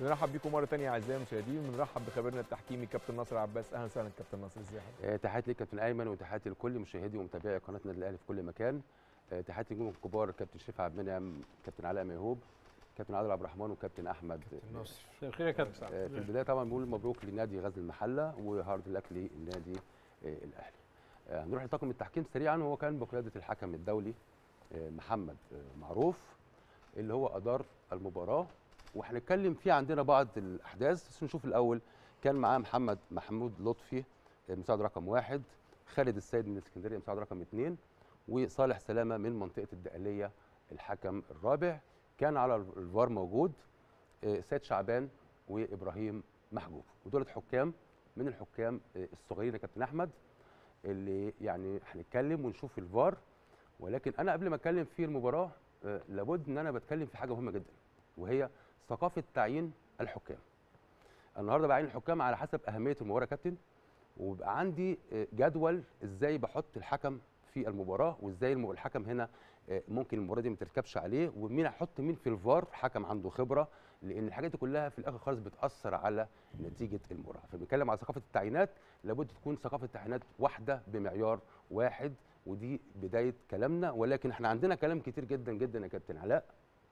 بنرحب بيكم مره ثانيه اعزائي المشاهدين بنرحب بخبيرنا التحكيمي كابتن ناصر عباس اهلا وسهلا كابتن ناصر ازي حضرتك آه، تحياتي ليك كابتن ايمن وتحياتي لكل مشاهدي ومتابعي قناه النادي الاهلي في كل مكان آه، تحياتي للنجوم الكبار كابتن شريف عبد المنعم كابتن علاء ميهوب كابتن عادل عبد الرحمن وكابتن احمد كابتن ناصر مساء الخير يا كابتن آه، في البدايه طبعا بنقول مبروك لنادي غزل المحله وهارد لك للنادي آه، الاهلي آه، هنروح لطاقم التحكيم سريعا وهو كان بقياده الحكم الدولي آه، محمد آه، معروف اللي هو ادار المباراه وهنتكلم فيه عندنا بعض الاحداث بس نشوف الاول كان معاه محمد محمود لطفي المساعد رقم واحد خالد السيد من اسكندريه مساعد رقم اثنين وصالح سلامه من منطقه الدقهليه الحكم الرابع كان على الفار موجود آه، سيد شعبان وابراهيم محجوب ودولة حكام من الحكام آه، الصغيرين يا كابتن احمد اللي يعني هنتكلم ونشوف الفار ولكن انا قبل ما اتكلم في المباراه آه، لابد ان انا بتكلم في حاجه مهمه جدا وهي ثقافه تعيين الحكام النهارده بعين الحكام على حسب اهميه المباراه يا كابتن وبيبقى عندي آه، جدول ازاي بحط الحكم في المباراه وازاي الم- الحكم هنا آه، ممكن المباراه دي ما تركبش عليه ومين احط مين في الفار حكم عنده خبره لان الحاجات دي كلها في الاخر خالص بتاثر على نتيجه المباراه فبنتكلم على ثقافه التعيينات لابد تكون ثقافه التعيينات واحده بمعيار واحد ودي بدايه كلامنا ولكن احنا عندنا كلام كتير جدا جدا يا كابتن علاء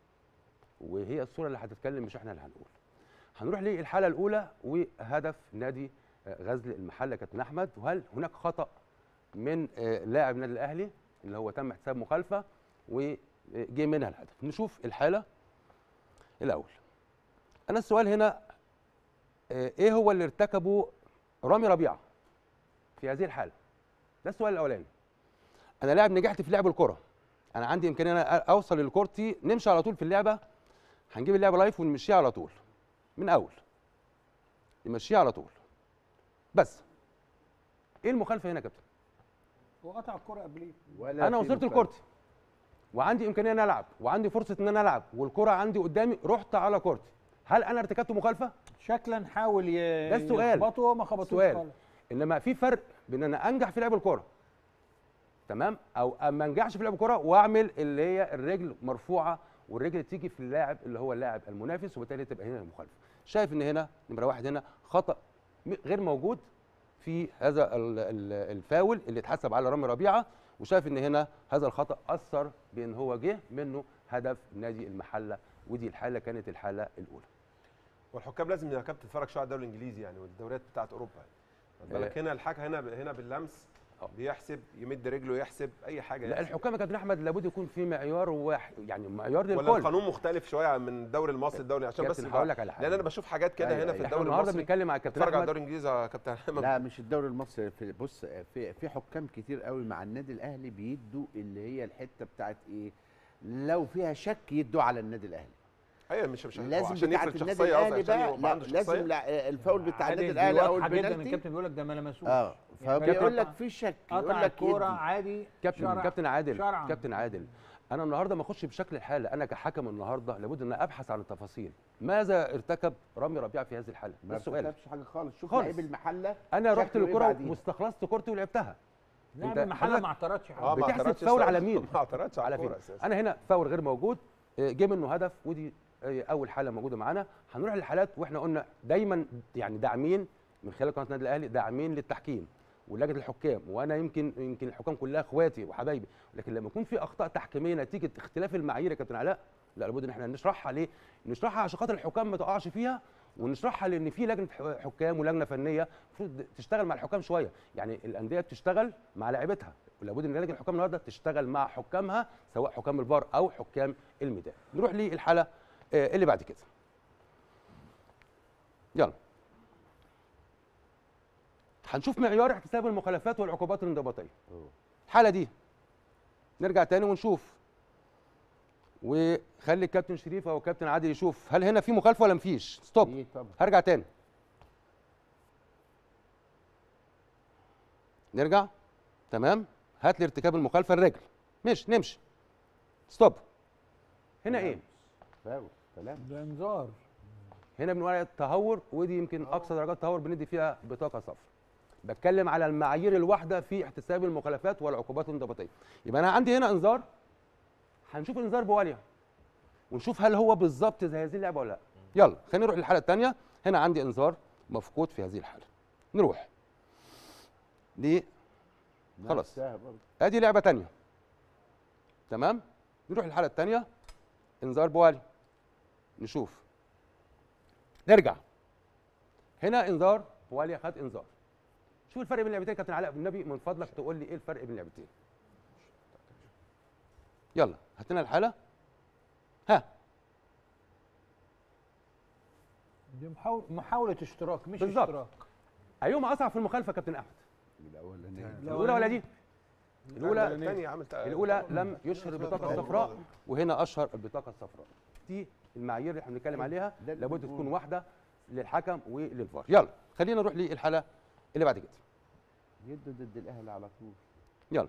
وهي الصوره اللي هتتكلم مش احنا اللي هنقول هنروح للحاله الاولى وهدف نادي آه، غزل المحله كابتن احمد وهل هناك خطا من آه، لاعب النادي الاهلي اللي هو تم حساب مخالفه وجه منها الهدف نشوف الحاله الاول انا السؤال هنا آه، ايه هو اللي ارتكبه رامي ربيعه في هذه الحاله ده السؤال الاولاني انا لاعب نجحت في لعب الكره انا عندي امكانيه انا اوصل لكورتي نمشي على طول في اللعبه هنجيب اللعبه لايف ونمشيها على طول من اول نمشيها على طول بس ايه المخالفه هنا يا كابتن وقطع الكرة قبليه ولا انا في وصلت مخالفة. لكورتي وعندي امكانيه ان أنا العب وعندي فرصه ان انا العب والكره عندي قدامي رحت على كورتي هل انا ارتكبت مخالفه شكلا حاول ي... ده السؤال. يخبطه وما خبطوش سؤال. خالص انما في فرق بين ان انا انجح في لعب الكره تمام او اما انجحش في لعب الكره واعمل اللي هي الرجل مرفوعه والرجل تيجي في اللاعب اللي هو اللاعب المنافس وبالتالي تبقى هنا المخالفه شايف ان هنا نمره واحد هنا خطا م- غير موجود في هذا ال- ال- الفاول اللي اتحسب على رامي ربيعه وشايف ان هنا هذا الخطا اثر بان هو جه منه هدف نادي المحله ودي الحاله كانت الحاله الاولى والحكام لازم يا كابتن تتفرج شويه على الدوري الانجليزي يعني والدوريات بتاعت اوروبا يعني خد بالك هنا الحكم هنا هنا باللمس آه. بيحسب يمد رجله يحسب اي حاجه لا يحسب. الحكام يا كابتن احمد لابد يكون في معيار واحد يعني معيار ولا للكل القانون مختلف شويه من الدوري المصري الدوري عشان بس كابتن يبقى- هقول لك على حاجه لان انا بشوف حاجات كده أيوة، هنا في أيوة. الدوري احنا النهارده المصري بنتكلم على كابتن اتفرج على احمد الدوري الانجليزي يا كابتن أيمن. لا مش الدوري المصري في بص في في حكام كتير قوي مع النادي الاهلي بيدوا اللي هي الحته بتاعت ايه لو فيها شك يدوا على النادي الاهلي ايوه مش مش هو لازم عشان بتاعت يفرض النادي شخصيه قصدي الاهلي عشان بقى يبقى لا عنده لازم شخصيه لا الفاول بتاع عادي، النادي دي الاهلي او واضحة جدا البنالتي الكابتن بيقول لك ده ما لمسوش اه يعني فبيقول لك قطع- في شك يقول قطع لك الكرة يدي عادي كابتن شرع. كابتن عادل شرعاً. كابتن عادل انا النهارده ما اخش بشكل الحاله انا كحكم النهارده لابد ان ابحث عن التفاصيل ماذا ارتكب رامي ربيعه في هذه الحاله ده ما السؤال ارتكبش حاجه خالص شوف خالص. لعيب المحله انا رحت شكله إيه للكره بعديها. واستخلصت كورتي ولعبتها لاعب أنت المحله حضرتك- ما اعترضش اه حاجه ما بتحسب اعترضش فاول الصراحة. على مين؟ ما اعترضش على على الكوره فين اساسا انا هنا فاول غير موجود آه، جه منه هدف ودي آه، اول حاله موجوده معانا هنروح للحالات واحنا قلنا دايما يعني داعمين من خلال قناه النادي الاهلي داعمين للتحكيم ولجنه الحكام وانا يمكن يمكن الحكام كلها اخواتي وحبايبي لكن لما يكون في اخطاء تحكيميه نتيجه اختلاف المعايير يا كابتن علاء لا لابد ان احنا نشرحها ليه؟ نشرحها عشان خاطر الحكام ما تقعش فيها ونشرحها لان في لجنه ح- حكام ولجنه فنيه المفروض تشتغل مع الحكام شويه يعني الانديه بتشتغل مع لاعبتها ولابد ان لجنه الحكام النهارده تشتغل مع حكامها سواء حكام الفار او حكام الميدان نروح للحاله آه، اللي بعد كده يلا هنشوف معيار احتساب المخالفات والعقوبات الانضباطيه الحاله دي نرجع تاني ونشوف وخلي الكابتن شريف او الكابتن عادل يشوف هل هنا في مخالفه ولا مفيش ستوب إيه طبعا هرجع تاني نرجع تمام هات لي ارتكاب المخالفه الرجل مش نمشي ستوب هنا ايه فاول سلام ده انذار هنا بنقول عليها التهور ودي يمكن اقصى درجات التهور بندي فيها بطاقه صفر بتكلم على المعايير الواحده في احتساب المخالفات والعقوبات الانضباطيه يبقى انا عندي هنا انذار هنشوف انذار بواليا ونشوف هل هو بالظبط زي هذه اللعبه ولا لا يلا خلينا نروح للحاله الثانيه هنا عندي انذار مفقود في هذه الحاله نروح دي خلاص. نفسها برضه. ادي لعبه تانية تمام نروح للحاله الثانيه انذار بوالي نشوف نرجع هنا انذار بوالي خد انذار شوف الفرق بين اللعبتين كابتن علاء بالنبي من فضلك تقول لي ايه الفرق بين اللعبتين يلا هات لنا الحاله ها دي محاول- محاوله اشتراك مش بالظبط. اشتراك ايهما اصعب في المخالفه يا كابتن احمد الاولانيه الاولى ولا دي الاولى الثانيه عملت الاولى لم يشهر البطاقه الصفراء وهنا اشهر البطاقه الصفراء دي المعايير اللي احنا بنتكلم عليها ده اللي لابد بنقوله. تكون واحده للحكم وللفار يلا خلينا نروح للحاله اللي بعد كده يدوا ضد الاهلي على طول يلا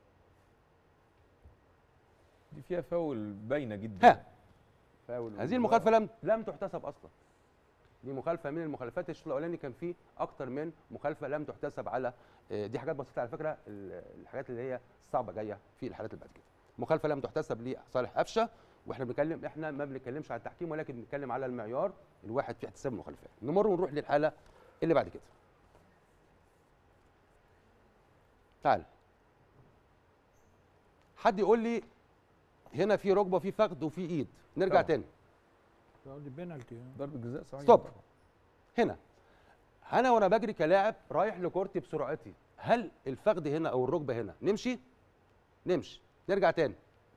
دي فيها فاول باينه جدا ها فاول هذه المخالفه لم لم تحتسب اصلا دي مخالفه من المخالفات الشوط الاولاني كان فيه اكتر من مخالفه لم تحتسب على آه، دي حاجات بسيطه على فكره ال- الحاجات اللي هي الصعبه جايه في الحالات اللي بعد كده مخالفه لم تحتسب لصالح قفشه واحنا بنتكلم احنا ما بنتكلمش على التحكيم ولكن بنتكلم على المعيار الواحد في احتساب المخالفات نمر ونروح للحاله اللي بعد كده تعال حد يقول لي هنا في ركبه في فخذ وفي ايد نرجع طبعا. تاني دي بينالتي ضربه جزاء صحيح ستوب هنا انا وانا بجري كلاعب رايح لكورتي بسرعتي هل الفخذ هنا او الركبه هنا نمشي نمشي نرجع تاني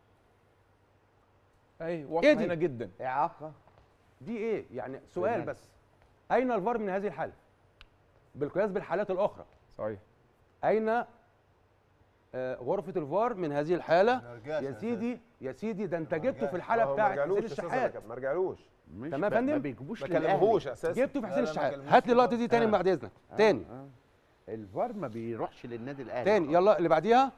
اي واضحه إيه دي؟ هنا جدا اعاقه دي ايه يعني سؤال بنالتي. بس اين الفار من هذه الحاله بالقياس بالحالات الاخرى صحيح اين آه غرفه الفار من هذه الحاله ما رجعش يا أساساً. سيدي يا سيدي ده انت جبته في رجعش. الحاله ما بتاعت رجعلوش حسين أساساً يا الشحات كابتن، ما رجعلوش مش تمام يا ب- فندم؟ ما بيجيبوش ما للأهلي. كلمهوش اساسا جبته في حسين لا، لا، ما الشحات كلموش هات لي اللقطه خالص. دي تاني آه. بعد اذنك آه، تاني آه. الفار ما بيروحش للنادي الاهلي تاني يلا اللي بعديها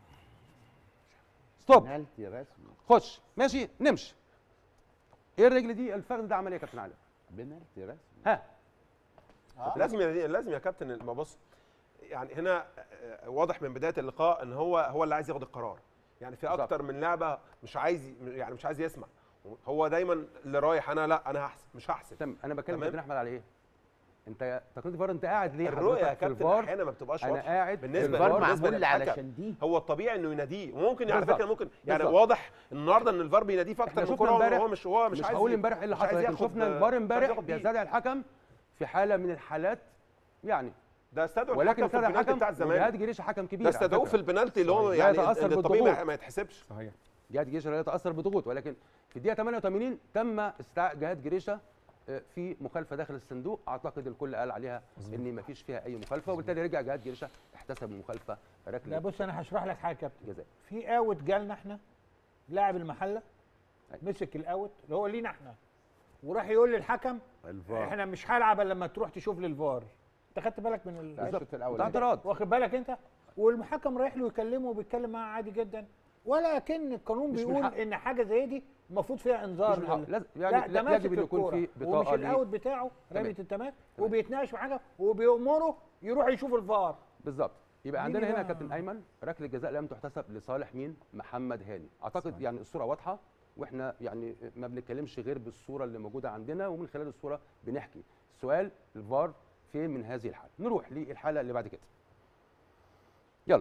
ستوب بنالتي رسمي خش ماشي نمشي ايه الرجل دي الفخذ ده عمل ايه يا كابتن علي بنالتي رسمي ها لازم يا لازم يا كابتن ما بص يعني هنا آه، واضح من بدايه اللقاء ان هو هو اللي عايز ياخد القرار يعني في بالظبط. اكتر من لعبه مش عايز ي- يعني مش عايز يسمع هو دايما اللي رايح انا لا انا هحسب مش هحسب تمام انا بتكلم تمام. كابتن احمد على ايه انت تقنيه الفار انت قاعد ليه الرؤيه يا حضرتك في كابتن الفار احيانا ما بتبقاش انا واضحه قاعد بالنسبه الفار بالنسبه معمول للحكم علشان دي هو الطبيعي انه يناديه وممكن على بالظبط. فكره ممكن يعني بالظبط. واضح النهارده ان الفار بيناديه في احنا اكتر من شفنا كوره امبارح وهو مش هو مش, مش عايز هقول ي- امبارح ايه اللي مش عايز حصل لكن ياخد- شفنا مش الفار عايز امبارح ياخد بيه. بيستدعي الحكم في حاله من الحالات يعني ده استدعوا ولكن الحكم في استدعى البنالتي الحكم بتاع وجهاد الزمالك جريشه حكم كبير ده على استدعوه فكرة. في البنالتي اللي هو لا يعني يتأثر الطبيعي ما- بالضغوط. ما يتحسبش صحيح جهاد جريشه لا يتاثر بضغوط ولكن في الدقيقه 88 تم استدعاء جهاد جريشه آه، في مخالفه داخل الصندوق اعتقد الكل قال عليها ان ما فيش فيها اي مخالفه وبالتالي رجع جهاد جريشه احتسب المخالفه لا ركله بص انا هشرح لك حاجه يا كابتن جزاء في اوت جالنا احنا لاعب المحله أيوة. مسك الاوت اللي هو لينا احنا وراح يقول للحكم الفار احنا مش هلعب الا لما تروح تشوف لي الفار انت خدت بالك من ال... لا، الشوط الاول ده اعتراض واخد بالك انت والحكم رايح له يكلمه وبيتكلم معاه عادي جدا ولكن القانون مش من بيقول حقه. ان حاجه زي دي المفروض فيها انذار مش من حقه. لل- لازم لا يعني ده لا ماسك يجب ان يكون الكورة في ومش بطاقه ليه الاوت بتاعه تمام. رميه التماس تمام. وبيتناقش معاه وبيأمره يروح يشوف الفار بالظبط يبقى نيجي عندنا هنا بقى- كابتن ايمن ركله جزاء لم تحتسب لصالح مين محمد هاني اعتقد صحيح. يعني الصوره واضحه واحنا يعني ما بنتكلمش غير بالصوره اللي موجوده عندنا ومن خلال الصوره بنحكي السؤال الفار فين من هذه الحاله نروح للحاله اللي بعد كده يلا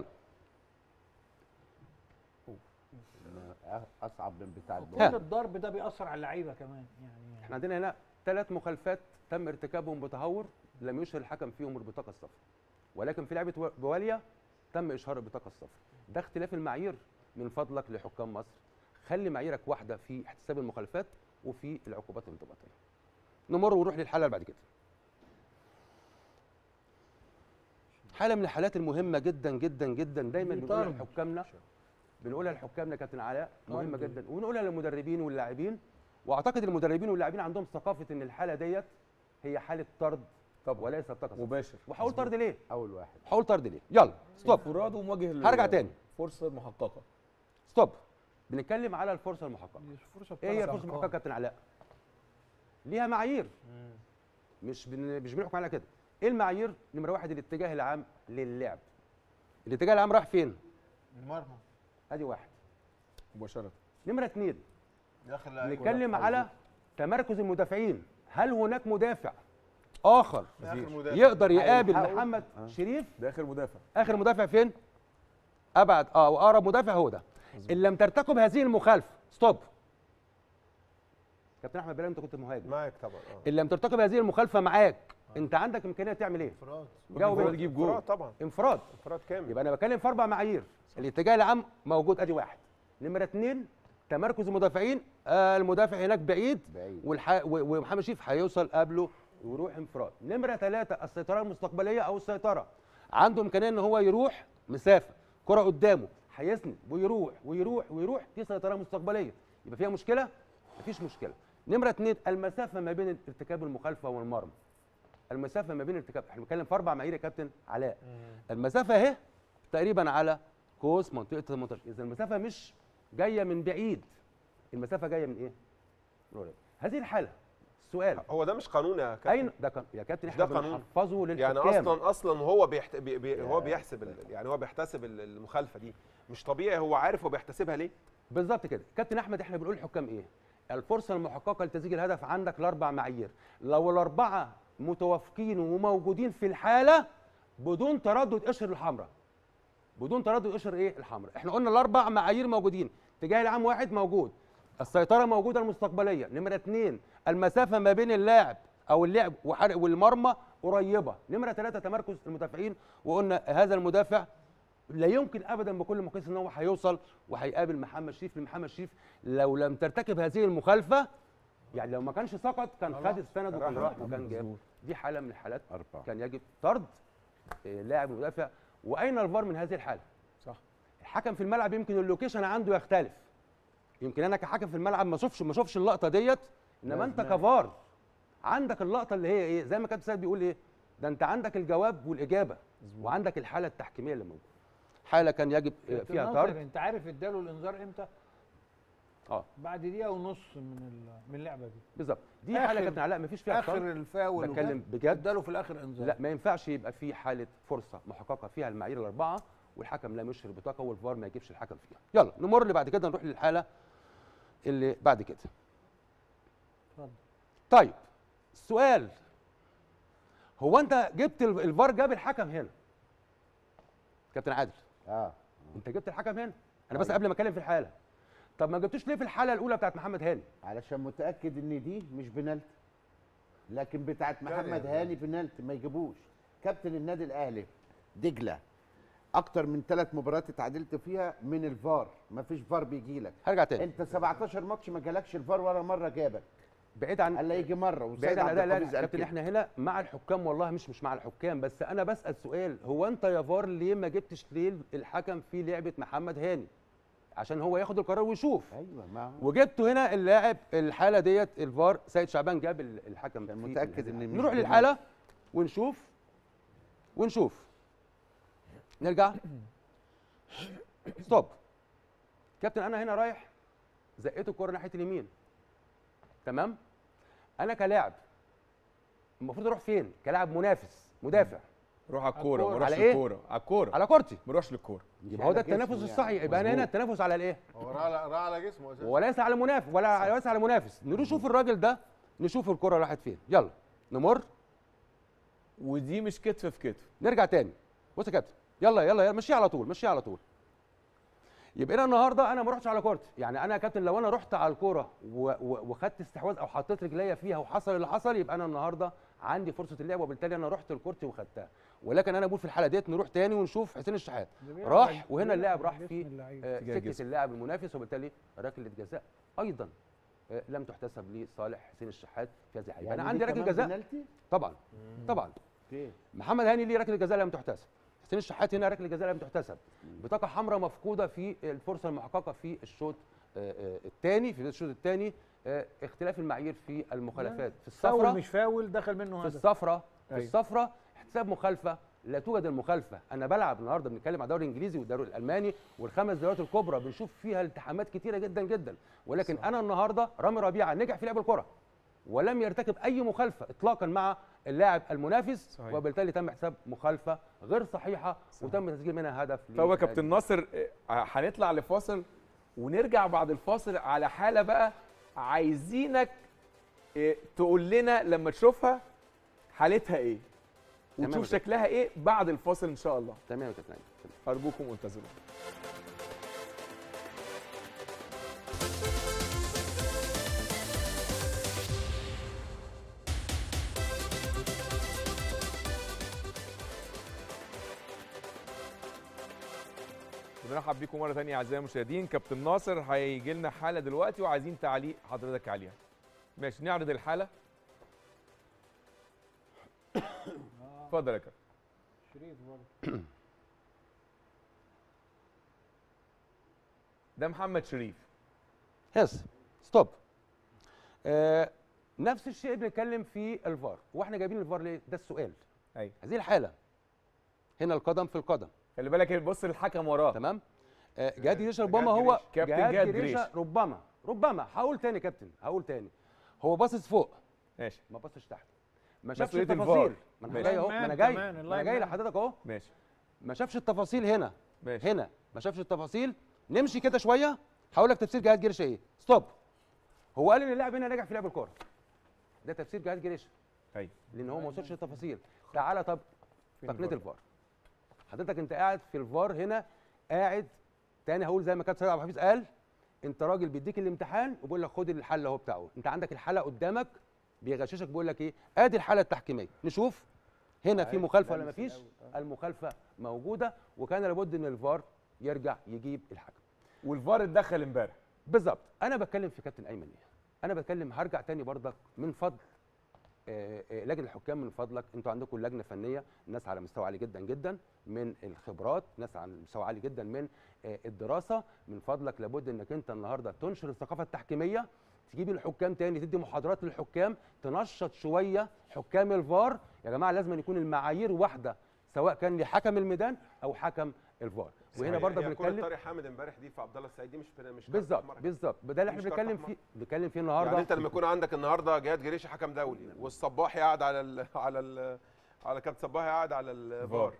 اصعب من بتاع كل ها. الضرب ده بيأثر على اللعيبه كمان يعني احنا عندنا هنا ثلاث مخالفات تم ارتكابهم بتهور لم يشهر الحكم فيهم البطاقه الصفراء ولكن في لعبه و- بواليا تم اشهار البطاقه الصفراء ده اختلاف المعايير من فضلك لحكام مصر خلي معاييرك واحده في احتساب المخالفات وفي العقوبات الانضباطيه نمر ونروح للحاله اللي بعد كده حاله من الحالات المهمه جدا جدا جدا دايما دي بنقولها طرد. لحكامنا بنقولها لحكامنا كابتن علاء مهمه طرد. جدا ونقولها للمدربين واللاعبين واعتقد المدربين واللاعبين عندهم ثقافه ان الحاله ديت هي حاله طرد طبعا وليست بطاقه صفراء. مباشر وهقول طرد ليه؟ اول واحد هقول طرد ليه؟ يلا ستوب انفراد ومواجه لل- هرجع تاني. فرصه محققه ستوب بنتكلم على الفرصه المحققه دي فرصه ايه هي بتاعت الفرصه المحققه يا كابتن علاء؟ ليها معايير مش بن... مش بنحكم عليها كده ايه المعايير؟ نمره واحد الاتجاه العام للعب الاتجاه العام راح فين؟ المرمى ادي واحد مباشره نمره اثنين داخل نتكلم على تمركز المدافعين هل هناك مدافع اخر اخر مدافع يقدر يقابل هيلحقوا. محمد شريف ده اخر مدافع اخر مدافع فين ابعد اه واقرب مدافع هو ده ان لم ترتكب هذه المخالفه ستوب كابتن احمد بلال انت كنت مهاجم معاك طبعا اه ان لم ترتكب هذه المخالفه معاك انت عندك امكانيه تعمل ايه انفراد جاوب انفراد انت. يجيب جول انفراد طبعا انفراد انفراد كامل يبقى انا بتكلم في اربع معايير الاتجاه العام موجود ادي واحد نمره اثنين تمركز المدافعين آه المدافع هناك بعيد بعيد. والح... و- ومحمد شريف هيوصل قبله ويروح انفراد نمره ثلاثة السيطره المستقبليه او السيطره عنده امكانيه ان هو يروح مسافه كره قدامه هيسند ويروح ويروح ويروح دي سيطره مستقبليه يبقى فيها مشكله مفيش مشكله نمره اثنين المسافه ما بين ارتكاب المخالفه والمرمى المسافه ما بين ارتكاب احنا بنتكلم في اربع معايير يا كابتن علاء المسافه اهي تقريبا على قوس منطقه ال 18 اذا المسافه مش جايه من بعيد المسافه جايه من ايه من قريب. هذه الحاله السؤال هو ده مش قانون يا كابتن اين ده كان يا كابتن احنا ده قانون. بنحفظه للحكام يعني اصلا اصلا هو بيحت... بي... بي... هو بيحسب ال... يعني هو بيحتسب ال- المخالفه دي مش طبيعي هو عارف هو بيحتسبها ليه بالظبط كده كابتن احمد احنا بنقول للحكام ايه الفرصه المحققه لتسجيل الهدف عندك الاربع معايير لو الاربعه متوافقين وموجودين في الحاله بدون تردد قشر الحمراء بدون تردد قشر ايه الحمراء احنا قلنا الاربع معايير موجودين اتجاه العام واحد موجود السيطره موجوده المستقبليه نمره اثنين المسافه ما بين اللاعب او اللعب وحرق والمرمى قريبه نمره ثلاثه تمركز المدافعين وقلنا هذا المدافع لا يمكن ابدا بكل مقياس ان هو هيوصل وهيقابل محمد شريف لان محمد شريف لو لم ترتكب هذه المخالفه يعني لو ما كانش سقط كان خد السند وكان راح وكان جاب دي حاله من الحالات أربعة كان يجب طرد آه، لاعب المدافع واين الفار من هذه الحاله صح الحكم في الملعب يمكن اللوكيشن عنده يختلف يمكن انا كحكم في الملعب ما اشوفش ما اشوفش اللقطه ديت انما انت لازم. كفار عندك اللقطه اللي هي ايه زي ما كابتن سيد بيقول ايه ده انت عندك الجواب والاجابه وعندك الحاله التحكيميه اللي موجوده حاله كان يجب آه، كابتن فيها ناصر، طرد انت عارف اداله الانذار امتى؟ اه بعد دقيقه ونص من ال- من اللعبه دي بالظبط دي آخر- حاله كابتن علاء ما فيش فيها اخر طرد الفاول بتكلم وكده، بجد اداله في الاخر انذار لا ما ينفعش يبقى في حاله فرصه محققه فيها المعايير الاربعه والحكم لا يشهر بطاقه والفار ما يجيبش الحكم فيها يلا نمر اللي بعد كده نروح للحاله اللي بعد كده اتفضل. طيب السؤال هو انت جبت ال- الفار جاب الحكم هنا كابتن عادل اه انت جبت الحكم هنا انا بس أيوة. قبل ما اتكلم في الحاله طب ما جبتوش ليه في الحاله الاولى بتاعت محمد هاني علشان متاكد ان دي مش بنالتي لكن بتاعت محمد هاني بنالتي ما يجيبوش كابتن النادي الاهلي دجله اكتر من ثلاث مباريات اتعادلت فيها من الفار ما فيش فار بيجي لك هرجع تاني انت 17 ماتش ما جالكش الفار ولا مره جابك بعيد عن الا يجي مره وسيد بعيد عن عبد الاداء لا الحفيظ لا قال كابتن كده. احنا هنا مع الحكام والله مش مش مع الحكام بس انا بسال سؤال هو انت يا فار ليه ما جبتش ليه الحكم في لعبه محمد هاني عشان هو ياخد القرار ويشوف ايوه ما هو وجبته هنا اللاعب الحاله ديت الفار سيد شعبان جاب ال- الحكم كان في متأكد هذه إن الحالة. مش نروح بنالتي. للحاله ونشوف ونشوف نرجع ستوب كابتن انا هنا رايح زقيت الكره ناحيه اليمين تمام انا كلاعب المفروض اروح فين كلاعب منافس مدافع روح على الكوره ما الكورة. روحش على إيه؟ للكوره على الكوره على كورتي ما روحش للكوره يبقى هو ده على جسمه التنافس يعني. الصحيح يبقى انا هنا التنافس على الايه هو راح على راح على جسمه اساسا وليس على منافس ولا ليس على منافس نروح نشوف الراجل ده نشوف الكره راحت فين يلا نمر ودي مش كتف في كتف نرجع تاني بص يا كابتن يلا يلا يلا مشي على طول مشي على طول يبقى انا النهارده انا ما رحتش على كورتي يعني انا يا كابتن لو انا رحت على الكوره و- و- وخدت استحواذ او حطيت رجليا فيها وحصل اللي حصل يبقى انا النهارده عندي فرصه اللعب وبالتالي انا رحت لكورتي وخدتها ولكن انا بقول في الحاله ديت نروح تاني ونشوف حسين الشحات ده بيلعب راح على- وهنا بيلعب اللاعب على راح جسم في اللعيب. آه، اتجاه سكه جسم. اللاعب المنافس وبالتالي ركله جزاء ايضا آه، لم تحتسب لصالح حسين الشحات في هذه الحاله يعني انا عندي دي ركله كمان جزاء بنالتي؟ طبعا طبعا اوكي محمد هاني ليه ركله جزاء لم تحتسب حسين الشحات هنا ركله جزاء لم تحتسب بطاقه حمراء مفقوده في الفرصه المحققه في الشوط الثاني في الشوط الثاني اختلاف المعايير في المخالفات في فاول الصفرة مش فاول دخل منه في هدف الصفرة في أيوة. الصفرة احتساب مخالفة لا توجد المخالفة أنا بلعب النهاردة بنتكلم على الدوري الإنجليزي والدوري الألماني والخمس دوريات الكبرى بنشوف فيها التحامات كتيرة جدا جدا ولكن صح. أنا النهاردة رامي ربيعة نجح في لعب الكرة ولم يرتكب أي مخالفة إطلاقا مع اللاعب المنافس صحيح. وبالتالي تم حساب مخالفة غير صحيحة وتم تسجيل منها هدف طب يا للنادي. كابتن ناصر آه، هنطلع لفاصل ونرجع بعد الفاصل على حاله بقى عايزينك إيه تقول لنا لما تشوفها حالتها ايه تمام وتشوف كده. شكلها ايه بعد الفاصل ان شاء الله تمام يا كابتن أيمن، تمام. ارجوكم انتظرونا بنرحب بيكم مره ثانيه اعزائي المشاهدين كابتن ناصر هيجي لنا حاله دلوقتي وعايزين تعليق حضرتك عليها ماشي نعرض الحاله اتفضل يا كابتن شريف برضه ده محمد شريف يس ستوب آه نفس الشيء بنتكلم في الفار واحنا جايبين الفار ليه ده السؤال ايوه هذه الحاله هنا القدم في القدم خلي بالك بص الحكم وراه تمام آه جهاد جريشه جهاد ربما هو جريشة. كابتن جهاد جهاد جريشه جريشة. ربما ربما هقول تاني كابتن هقول تاني هو باصص فوق ماشي ما باصش تحت ما شافش مسؤولية التفاصيل الفار. ما انا ماشي. جاي اهو ما انا جاي كمان، ما انا اللاين جاي مان. لحضرتك اهو ماشي ما شافش التفاصيل هنا ماشي هنا ما شافش التفاصيل نمشي كده شويه هقول لك تفسير جهاد جريشه ايه ستوب هو قال ان اللاعب هنا نجح في لعب الكوره ده تفسير جهاد جريشه ايوه لان هو ما وصلش التفاصيل تعالى طب فين تقنيه الفار؟ الفار حضرتك انت قاعد في الفار هنا قاعد تاني هقول زي ما كابتن سيد عبد الحفيظ قال انت راجل بيديك الامتحان وبيقول لك خد الحل اهو بتاعه انت عندك الحاله قدامك بيغششك بيقول لك ايه ادي الحاله التحكيميه نشوف هنا في مخالفه ولا مفيش المخالفه موجوده وكان لابد ان الفار يرجع يجيب الحكم والفار اتدخل امبارح بالظبط انا بتكلم في كابتن ايمن ايه انا بتكلم هرجع تاني برضك من فضل آه، آه، لجنه الحكام من فضلك انتوا عندكم لجنه فنيه ناس على مستوى عالي جدا جدا من الخبرات ناس على مستوى عالي جدا من آه، الدراسه من فضلك لابد انك انت النهارده تنشر الثقافه التحكيميه تجيب الحكام تاني تدي محاضرات للحكام تنشط شويه حكام الفار يا جماعه لازم أن يكون المعايير واحده سواء كان لحكم الميدان او حكم الفار وهنا هي- برضه هي كرة بنتكلم طارق حامد امبارح دي في عبد الله السعيد دي مش مش كارت بالظبط أحمر. بالظبط ده اللي احنا مش كارت بنتكلم أحمر. فيه بنتكلم فيه النهارده يعني انت لما يكون عندك النهارده جهاد جريشه حكم دولي والصباحي قاعد على ال على ال على كابتن صباحي قاعد على الفار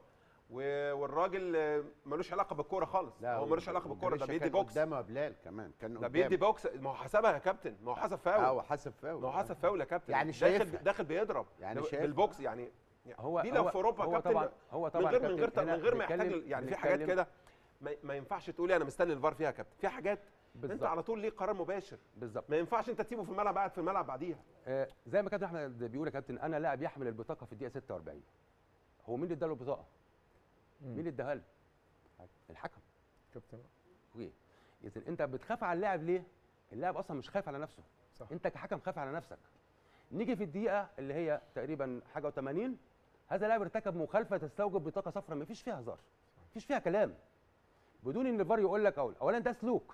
و- والراجل آه، ملوش علاقه بالكوره خالص هو ملوش علاقه بالكوره ده بيدي بوكس قدامه بلال كمان كان ده بيدي بوكس ما هو حسبها يا كابتن ما هو حسب فاول اه حسب فاول ما هو حسب فاول يا كابتن يعني داخل شايفها. داخل بيضرب يعني ده شايفها. بالبوكس يعني هو دي لو هو في اوروبا هو كابتن طبعا هو طبعا من غير من كابتن غير هنا من غير ما يحتاج بنتكلم- يعني في حاجات بنتكلم- كده ما, ما ينفعش تقول انا مستني الفار فيها يا كابتن في حاجات انت بالظبط على طول ليه قرار مباشر بالظبط ما ينفعش انت تسيبه في الملعب قاعد في الملعب بعديها آه زي ما كابتن احمد بيقول يا كابتن انا لاعب يحمل البطاقه في الدقيقه 46 هو مين اللي اداله البطاقه؟ مين اللي اداها له؟ الحكم كابتن اوكي اذا انت بتخاف على اللاعب ليه؟ اللاعب اصلا مش خايف على نفسه صح. انت كحكم خايف على نفسك نيجي في الدقيقه اللي هي تقريبا حاجه و80 هذا اللاعب ارتكب مخالفه تستوجب بطاقه صفراء مفيش فيها هزار مفيش فيها كلام بدون ان الفار يقول لك اول اولا ده سلوك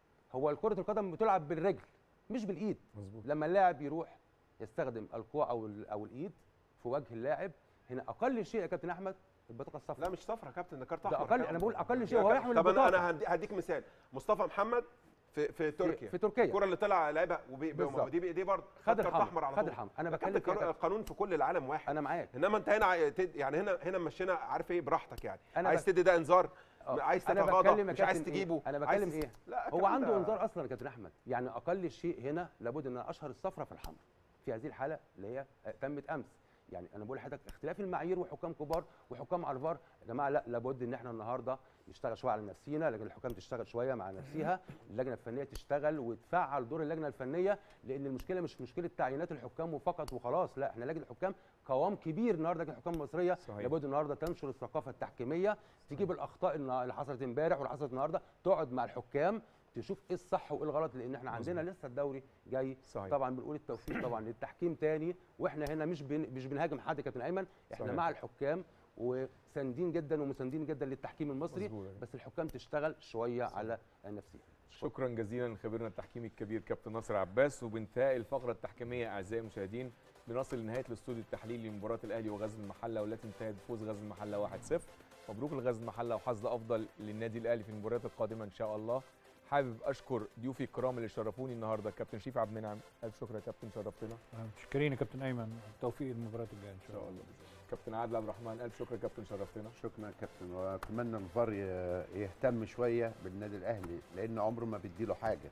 هو كره القدم بتلعب بالرجل مش بالايد مظبوط لما اللاعب يروح يستخدم الكوع او ال- او الايد في وجه اللاعب هنا اقل شيء يا كابتن احمد البطاقه الصفراء لا مش صفرا يا كابتن ده كارت ده احمر يا أقل- كابتن. أنا بقول أقل يا شيء وهو كابتن. يحمل طب انا البطاقة. انا هدي- هديك مثال مصطفى محمد في في تركيا في تركيا الكره اللي طلع لعبها وبي- بالظبط. ودي بايديه برضه خد كارت الحمر احمر على خد طول الحمر انا يا بتكلم كابتن فيها القانون- القانون في كل العالم واحد انا معاك انما انت هنا عاي- تد- يعني هنا هنا مشينا عارف ايه براحتك يعني أنا عايز بك- تدي ده انذار آه، عايز أنا تتغاضى بتكلم يا مش عايز كابتن تجيبه إيه؟ انا عايز بتكلم تس- ايه لا هو الكلام عنده ده- انذار اصلا يا كابتن احمد يعني اقل شيء هنا لابد ان أنا اشهر الصفرة في الحمر في هذه الحاله اللي هي آه، تمت امس يعني انا بقول لحضرتك اختلاف المعايير وحكام كبار وحكام على الفار يا جماعه لا لابد ان احنا النهارده نشتغل شويه على نفسينا لجنه الحكام تشتغل شويه مع نفسها اللجنه الفنيه تشتغل وتفعل دور اللجنه الفنيه لان المشكله مش مشكله تعيينات الحكام وفقط وخلاص لا احنا لجنه الحكام قوام كبير النهارده لجنه الحكام المصريه صحيح. لابد النهارده تنشر الثقافه التحكيميه تجيب الاخطاء النا- اللي حصلت امبارح واللي حصلت النهارده تقعد مع الحكام تشوف ايه الصح وايه الغلط لان احنا عندنا لسه الدوري جاي صحيح. طبعا بنقول التوفيق طبعا للتحكيم تاني واحنا هنا مش بن مش بنهاجم حد يا كابتن ايمن احنا صحيح. مع الحكام وساندين جدا ومساندين جدا للتحكيم المصري مظبوط. بس الحكام تشتغل شويه على نفسها شكرا جزيلا لخبيرنا التحكيمي الكبير كابتن ناصر عباس وبانتهاء الفقره التحكيميه اعزائي المشاهدين بنصل لنهايه الاستوديو التحليلي لمباراه الاهلي وغزل المحله والتي انتهت بفوز غزل المحله 1-0 مبروك لغزل المحله وحظ افضل للنادي الاهلي في المباريات القادمه ان شاء الله حابب اشكر ضيوفي الكرام اللي شرفوني النهارده كابتن شريف عبد المنعم الف شكر يا كابتن شرفتنا متشكرين يا كابتن ايمن التوفيق المباراه الجايه ان ان شاء الله كابتن عادل عبد الرحمن الف شكر يا كابتن شرفتنا شكرا يا كابتن واتمنى الفار ي- يهتم شويه بالنادي الاهلي لان عمره ما بيديله حاجه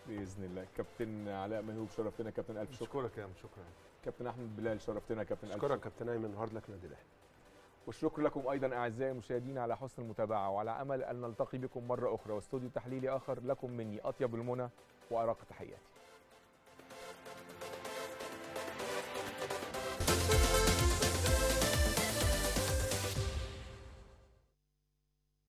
باذن الله كابتن علاء مهوب شرفتنا كابتن الف شكر اشكرك يا عم شكرا كابتن احمد بلال شرفتنا كابتن الف اشكرك شكر كابتن ايمن هارد لك نادي الاهلي والشكر لكم ايضا اعزائي المشاهدين على حسن المتابعه وعلى امل ان نلتقي بكم مره اخرى واستوديو تحليلي اخر لكم مني اطيب المنى وارق تحياتي